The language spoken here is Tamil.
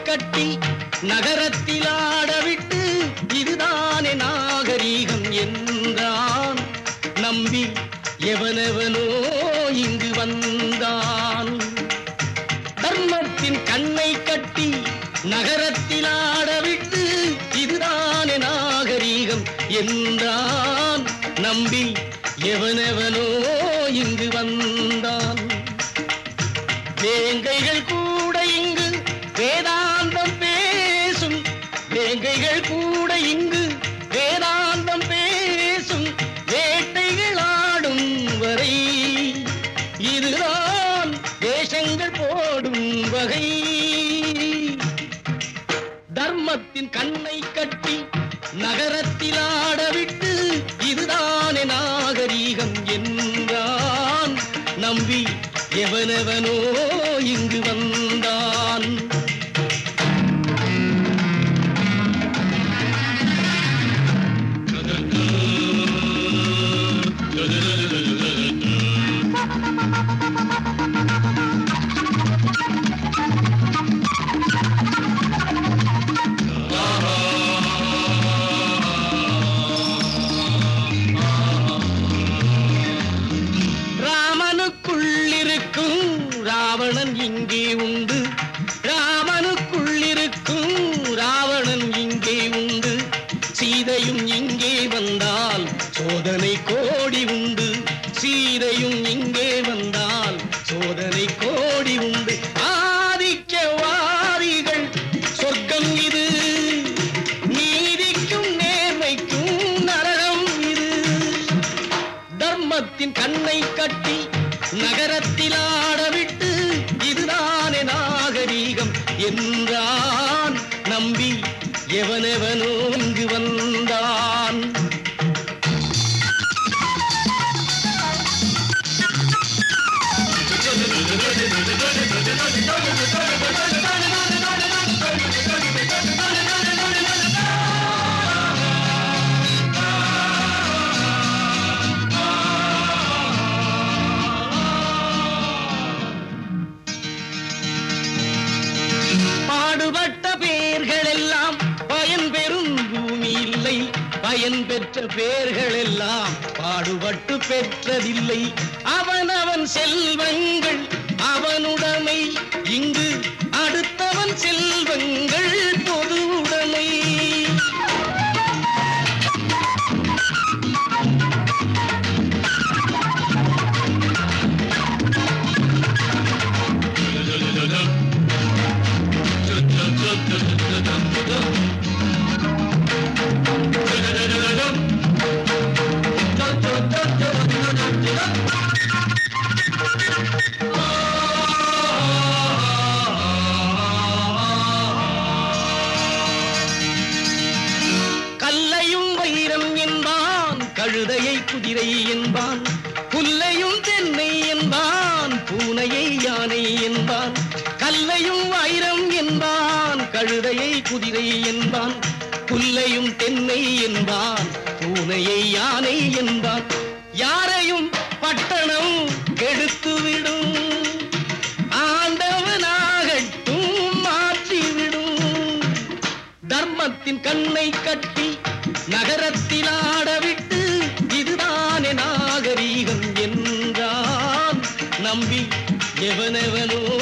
கட்டி நகரத்தில் ஆடவிட்டு இதுதானே நாகரீகம் என்றான் நம்பி எவனெவனோ இங்கு வந்தான் தர்மத்தின் கண்ணை கட்டி நகரத்தில் ஆடவிட்டு இதுதானே நாகரீகம் என்றான் நம்பி எவனெவனோ இங்கு வந்தான் வேங்கைகள் கூட இங்கு வேதாந்தம் பேசும் வேங்கைகள் கூட இங்கு வேதாந்தம் பேசும் வேட்டைகள் ஆடும் வரை இதுதான் வேஷங்கள் போடும் வகை தர்மத்தின் கண்ணை கட்டி நகரத்தில் ஆடவிட்டு இதுதானே நாகரீகம் என்றான் நம்பி எவனெவனோ இங்கு வந்தான் ராமனுக்குள்ளிருக்கும் ராவணன் இங்கே உண்டு ராமனுக்குள்ளிருக்கும் ராவணன் இங்கே உண்டு சீதையும் இங்கே வந்தால் சோதனை கோடி உண்டு சீதையும் இங்கே வந்தால் சோதனை கோடி உண்டு ஆதிக்கவாதிகள் சொர்க்கம் இது நீதிக்கும் நேர்மைக்கும் நரகம் இது தர்மத்தின் கண்ணை கட்டி நகரத்தில் ஆடவிட்டு இதுதானே நாகரீகம் என்றான் நம்பி எவனெவனோ இங்கு வந்தான் பாடுபட்ட பேர்கள் எல்லாம் பயன் பெறும் பூமி இல்லை பயன் பெற்ற பேர்கள் எல்லாம் பாடுபட்டு பெற்றதில்லை அவனவன் செல்வங்கள் அவனுடைமை இங்கு அடுத்தவன் செல்வங்கள் பொது உடைமை கல்லையும் வைரம் என்பான் கழுதையை குதிரை என்பான் புல்லையும் தென்னை என்பான் பூனையை யானை என்பான் கல்லையும் வைரம் என்பான் கழுதையை குதிரை என்பான் புல்லையும் தென்னை என்பான் பூனையை யானை என்பான் யாரையும் பட்டணம் கெடுத்துவிடும் ஆண்டவனாகட்டும் மாற்றிவிடும் தர்மத்தின் கண்ணை கட்டி நகரத்தில் ஆடவிட்டு இதுதானே நாகரீகம் என்றான் நம்பி எவனெவனோ